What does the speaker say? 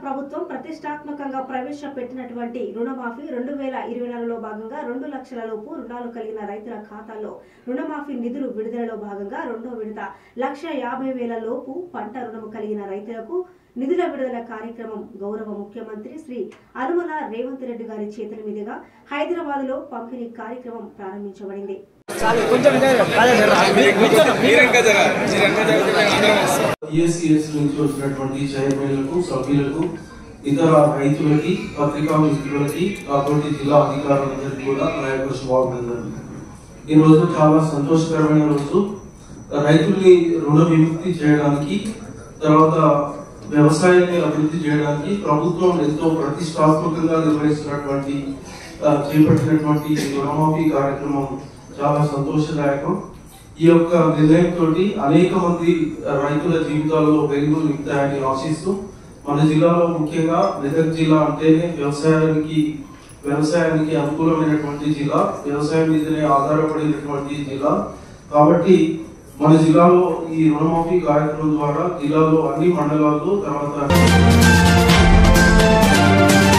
ప్రభుత్వం ప్రతిష్టాత్మకంగా ప్రవేశపెట్టినటువంటి రుణమాఫీ రెండు వేల ఇరవై నాలుగులో భాగంగా రెండు లక్షల లోపు రుణాలు కలిగిన రైతుల ఖాతాల్లో రుణమాఫీ నిధులు విడుదలలో భాగంగా రెండో విడత లక్ష యాభై వేల లోపు పంట రుణము కలిగిన రైతులకు నిధుల విడుదల కార్యక్రమం గౌరవ ముఖ్యమంత్రి శ్రీ అనుమల రేవంత్ రెడ్డి గారి చేతుల మీదుగా హైదరాబాద్ లో పంపిణీ కార్యక్రమం ప్రారంభించబడింది ఈఎస్ఈఎస్ నుంచి వచ్చినటువంటి చైర్మన్లకు సభ్యులకు ఇతర రైతులకి పత్రికా మిత్రులకి కాబట్టి జిల్లా అధికారులందరికీ కూడా నా యొక్క శుభాభినందనలు ఈ రోజు చాలా సంతోషకరమైన రోజు రైతుల్ని రుణ విముక్తి చేయడానికి తర్వాత వ్యవసాయాన్ని అభివృద్ధి చేయడానికి ప్రభుత్వం ఎంతో ప్రతిష్టాత్మకంగా నిర్వహిస్తున్నటువంటి ఆ, చేపట్టినటువంటి ఈ రుణమాఫీ కార్యక్రమం చాలా సంతోషదాయకం ఈ యొక్క నిర్ణయంతో అనేక మంది రైతుల జీవితాల్లో వెలుగులు నింపుతాయని ఆశిస్తూ మన జిల్లాలో ముఖ్యంగా మెదక్ జిల్లా అంటేనే వ్యవసాయానికి వ్యవసాయానికి అనుకూలమైనటువంటి జిల్లా వ్యవసాయం మీదనే ఆధారపడినటువంటి జిల్లా కాబట్టి మన జిల్లాలో ఈ రుణమాఫీ కార్యక్రమం ద్వారా జిల్లాలో అన్ని మండలాల్లో తర్వాత